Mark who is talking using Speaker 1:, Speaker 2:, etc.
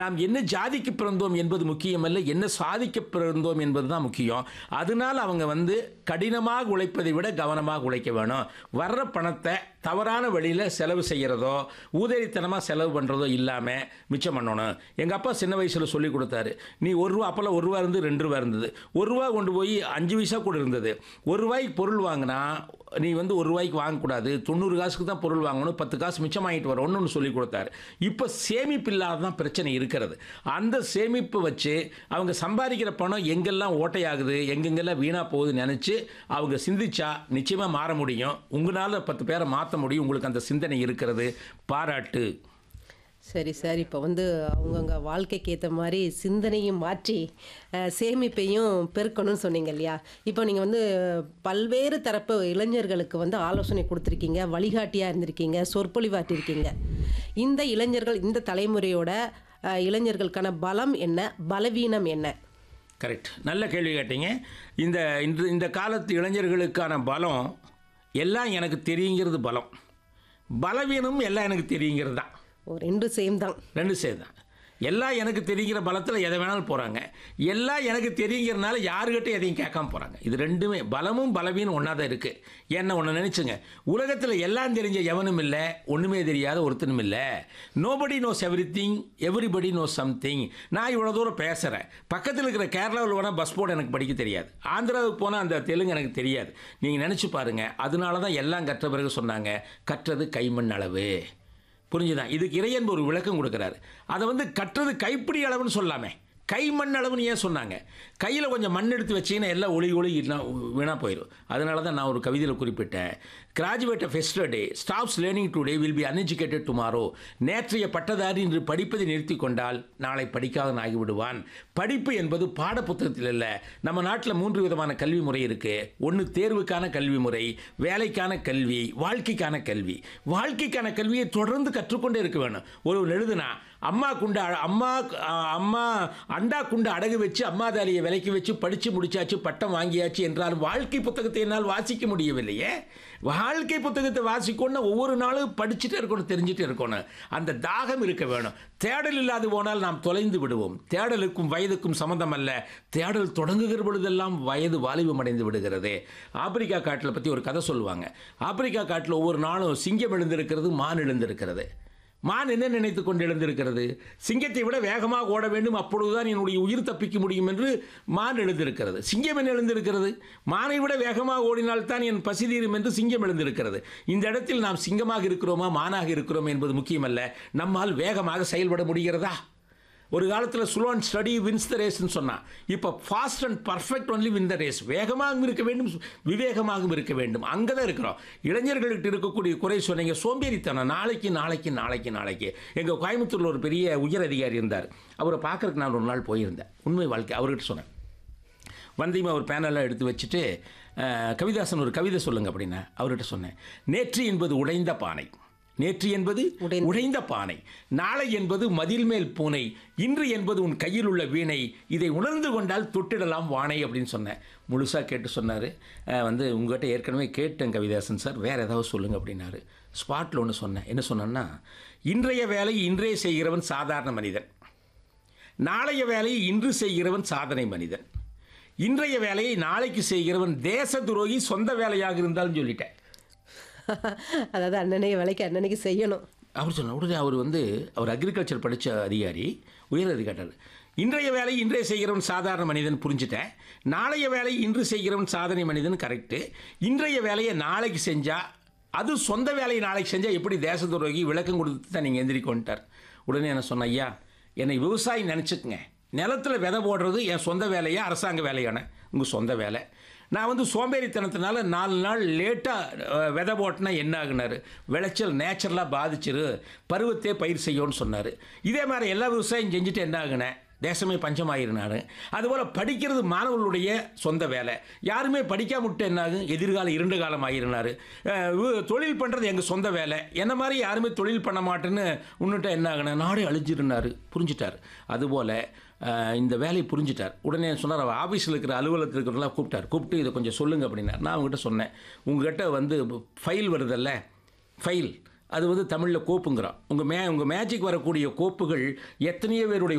Speaker 1: நாம் என்ன ஜாதிக்கு பிறந்தோம் என்பது முக்கியமல்ல என்ன சாதிக்க பிறந்தோம் என்பது தான் முக்கியம் அதனால் அவங்க வந்து கடினமாக உழைப்பதை விட கவனமாக உழைக்க வேணும் வர்ற பணத்தை தவறான வழியில் செலவு செய்கிறதோ ஊதரித்தனமாக செலவு பண்ணுறதோ இல்லாமல் மிச்சம் பண்ணணும் எங்கள் அப்பா சின்ன வயசில் சொல்லி கொடுத்தாரு நீ ஒரு ரூபா அப்போல்லாம் ஒரு ரூபா இருந்து ரெண்டு ரூபா இருந்தது ஒரு ரூபா கொண்டு போய் அஞ்சு பைசா கூட இருந்தது ஒரு ரூபாய்க்கு பொருள் வாங்கினா நீ வந்து ஒரு ரூபாய்க்கு வாங்கக்கூடாது தொண்ணூறு காசுக்கு தான் பொருள் வாங்கணும் பத்து காசு மிச்சம் வாங்கிட்டு வரணும்னு சொல்லி கொடுத்தாரு இப்போ சேமிப்பு இல்லாத தான் பிரச்சனை இருக்கிறது அந்த சேமிப்பு வச்சு அவங்க சம்பாதிக்கிற பணம் எங்கெல்லாம் ஓட்டையாகுது எங்கெங்கெல்லாம் வீணாக போகுதுன்னு நினச்சி அவங்க சிந்திச்சா நிச்சயமாக மாற முடியும் உங்களால் பத்து பேரை மாற்ற முடியும் உங்களுக்கு அந்த சிந்தனை இருக்கிறது பாராட்டு
Speaker 2: சரி சார் இப்போ வந்து அவங்கவுங்க வாழ்க்கைக்கு ஏற்ற மாதிரி சிந்தனையும் மாற்றி அஹ், சேமிப்பையும் பெருக்கணும்னு சொன்னீங்க இல்லையா இப்போ நீங்கள் வந்து பல்வேறு தரப்பு இளைஞர்களுக்கு வந்து ஆலோசனை கொடுத்துருக்கீங்க வழிகாட்டியாக இருந்திருக்கீங்க சொற்பொழிவாட்டியிருக்கீங்க இந்த இளைஞர்கள் இந்த தலைமுறையோட அஹ், இளைஞர்களுக்கான பலம் என்ன பலவீனம் என்ன
Speaker 1: கரெக்ட் நல்ல கேள்வி கேட்டீங்க இந்த இன்று இந்த காலத்து இளைஞர்களுக்கான பலம் எல்லாம் எனக்கு தெரியுங்கிறது பலம் பலவீனம் எல்லாம் எனக்கு தெரியுங்கிறது தான்
Speaker 2: ஒரு ரெண்டு சேம் தான்
Speaker 1: ரெண்டு சேர்ந்து தான் எல்லாம் எனக்கு தெரிகிற பலத்தில் எதை வேணாலும் போகிறாங்க எல்லாம் எனக்கு தெரியுங்கிறனால யாருக்கிட்ட எதையும் கேட்காம போகிறாங்க இது ரெண்டுமே பலமும் பலவீனம் ஒன்றா தான் இருக்குது என்ன ஒன்று நினச்சிங்க உலகத்தில் எல்லாம் தெரிஞ்ச எவனும் இல்லை ஒன்றுமே தெரியாத ஒருத்தனும் இல்லை nobody knows everything everybody knows something நான் இவ்வளோ தூரம் பேசுகிறேன் பக்கத்தில் இருக்கிற கேரளாவில் போனால் பஸ் போர்டு எனக்கு படிக்க தெரியாது ஆந்திராவுக்கு போனால் அந்த தெலுங்கு எனக்கு தெரியாது நீங்கள் நினச்சி பாருங்கள் அதனால தான் எல்லாம் கற்ற பிறகு சொன்னாங்க கற்றது கைமண் அளவு புரிஞ்சுதான் இதுக்கு இறையன்பு ஒரு விளக்கம் கொடுக்குறாரு அதை வந்து கட்டுறது கைப்பிடி அளவுன்னு சொல்லாமே கை மண் அளவுன்னு ஏன் சொன்னாங்க கையில் கொஞ்சம் மண் எடுத்து வச்சீங்கன்னா எல்லாம் ஒளி ஒளி எல்லாம் வீணாக போயிடும் அதனால தான் நான் ஒரு கவிதையில் குறிப்பிட்டேன் graduate of yesterday stops learning today will be uneducated tomorrow நேற்றைய பட்டதாரி இன்று படிப்பதை நிறுத்தி கொண்டால் நாளை படிக்காதவன் ஆகிவிடுவான் படிப்பு என்பது பாட புத்தகத்தில் இல்லை நம்ம நாட்டில் மூன்று விதமான கல்வி முறை இருக்குது ஒன்று தேர்வுக்கான கல்வி முறை வேலைக்கான கல்வி வாழ்க்கைக்கான கல்வி வாழ்க்கைக்கான கல்வியை தொடர்ந்து கற்றுக்கொண்டே இருக்க வேணும் ஒரு எழுதுனா அம்மா குண்டு அ- அம்மா அ, அம்மா அண்டா குண்டு அடகு வச்சு அம்மா தாலியை விலைக்கு வச்சு படித்து முடிச்சாச்சு பட்டம் வாங்கியாச்சு என்றால் வாழ்க்கை புத்தகத்தை என்னால் வாசிக்க முடியவில்லையே வாழ்க்கை புத்தகத்தை வாசிக்கணும்னா ஒவ்வொரு நாளும் படிச்சுட்டே இருக்கணும் தெரிஞ்சுட்டே இருக்கணும் அந்த தாகம் இருக்க வேணும் தேடல் இல்லாது போனால் நாம் தொலைந்து விடுவோம் தேடலுக்கும் வயதுக்கும் சம்மந்தம் அல்ல தேடல் தொடங்குகிற பொழுதெல்லாம் வயது வாலிபம் அடைந்து விடுகிறது ஆப்பிரிக்கா காட்டில் பற்றி ஒரு கதை சொல்லுவாங்க ஆப்பிரிக்கா காட்டில் ஒவ்வொரு நாளும் சிங்கம் எழுந்திருக்கிறது மான் எழுந்திருக்கிறது மான் என்ன நினைத்து கொண்டு எழுந்திருக்கிறது சிங்கத்தை விட வேகமாக ஓட வேண்டும் அப்பொழுதுதான் என்னுடைய உயிர் தப்பிக்க முடியும் என்று மான் எழுந்திருக்கிறது சிங்கம் என்ன எழுந்திருக்கிறது மானை விட வேகமாக ஓடினால்தான் என் பசி தீரும் என்று சிங்கம் எழுந்திருக்கிறது இந்த இடத்தில் நாம் சிங்கமாக இருக்கிறோமா மானாக இருக்கிறோமா என்பது முக்கியமல்ல நம்மால் வேகமாக செயல்பட முடிகிறதா ஒரு காலத்தில் slow and steady wins the ரேஸ்ன்னு சொன்னான் இப்போ fast and perfect only win the race வேகமாகவும் இருக்க வேண்டும் விவேகமாகவும் இருக்க வேண்டும் அங்கே தான் இருக்கிறோம் இளைஞர்கள்கிட்ட இருக்கக்கூடிய குறை சொன்னீங்க சோம்பேறித்தனம் நாளைக்கு நாளைக்கு நாளைக்கு நாளைக்கு எங்கள் கோயம்புத்தூரில் ஒரு பெரிய உயர் அதிகாரி இருந்தார் அவரை பார்க்கறதுக்கு நான் ஒரு நாள் போயிருந்தேன் உண்மை வாழ்க்கை அவர்கிட்ட சொன்னேன் வந்தியமா ஒரு பேனலாக எடுத்து வச்சுட்டு அஹ், கவிதாசன் ஒரு கவிதை சொல்லுங்க அப்படின்னா அவர்கிட்ட சொன்னேன் நேற்று என்பது உடைந்த பானை நேற்று என்பது
Speaker 2: உடைந்த-
Speaker 1: உடைந்த பானை நாளை என்பது மதில் மேல் பூனை இன்று என்பது உன் கையில் உள்ள வீணை இதை உணர்ந்து கொண்டால் தொட்டிடலாம் வானை அப்படின்னு சொன்னேன் முழுசாக கேட்டு சொன்னார் வந்து உங்கள்கிட்ட ஏற்கனவே கேட்டேன் கவிதாசன் சார் வேறு ஏதாவது சொல்லுங்க அப்படின்னாரு ஸ்பாட்டில் ஒன்று சொன்னேன் என்ன சொன்னேன்னா இன்றைய வேலை இன்றே செய்கிறவன் சாதாரண மனிதன் நாளைய வேலையை இன்று செய்கிறவன் சாதனை மனிதன் இன்றைய வேலையை நாளைக்கு செய்கிறவன் தேச துரோகி சொந்த வேலையாக இருந்தாலும் சொல்லிட்டேன்
Speaker 2: அதாவது அண்ணனைய வேலைக்கு அண்ணனைக்கு செய்யணும்
Speaker 1: அவர் சொன்ன உடனே அவர் வந்து அவர் அக்ரிகல்ச்சர் படித்த அதிகாரி உயர் அதிகாரி இன்றைய வேலை இன்றைய செய்கிறவன் சாதாரண மனிதன் புரிஞ்சுட்டேன் நாளைய வேலை இன்று செய்கிறவன் சாதனை மனிதன் கரெக்டு இன்றைய வேலையை நாளைக்கு செஞ்சால் அது சொந்த வேலையை நாளைக்கு செஞ்சால் எப்படி தேச துரோகி விளக்கம் கொடுத்து தான் நீங்கள் எந்திரிக்கொண்டார் உடனே என்ன சொன்ன ஐயா என்னை விவசாயி நினச்சிக்கங்க நிலத்தில் விதை போடுறது என் சொந்த வேலையா அரசாங்க வேலையான உங்கள் சொந்த வேலை நான் வந்து சோம்பேறித்தனத்தினால நாலு நாள் லேட்டாக விதை போட்டினா என்ன ஆகுனாரு விளைச்சல் நேச்சுரலாக பாதிச்சிரு பருவத்தே பயிர் செய்யும்னு சொன்னார் இதே மாதிரி எல்லா விவசாயம் செஞ்சுட்டு என்ன ஆகுனேன் தேசமே பஞ்சமாயிருனாரு அதுபோல் படிக்கிறது மாணவர்களுடைய சொந்த வேலை யாருமே படிக்காம விட்டு என்ன ஆகும் எதிர்கால இரண்டு காலம் ஆயிருனாரு அஹ் வு- தொழில் பண்ணுறது எங்கள் சொந்த வேலை என்ன மாதிரி யாருமே தொழில் பண்ண மாட்டேன்னு உன்னிட்ட என்ன ஆகுன நாடே அழிஞ்சிருந்தாரு புரிஞ்சிட்டார் அதுபோல் அஹ், இந்த வேலையை புரிஞ்சிட்டார் உடனே சொன்னார் அவர் ஆஃபீஸில் இருக்கிற அலுவலகத்தில் இருக்கிறவங்களாம் கூப்பிட்டார் கூப்பிட்டு இதை கொஞ்சம் சொல்லுங்க அப்படின்னார் நான் அவங்ககிட்ட சொன்னேன் உங்ககிட்ட வந்து ஃபைல் வருதல்ல ஃபைல் அது வந்து தமிழில் கோப்புங்கிறோம் உங்கள் மே உங்கள் மேஜிக் வரக்கூடிய கோப்புகள் எத்தனையோ பேருடைய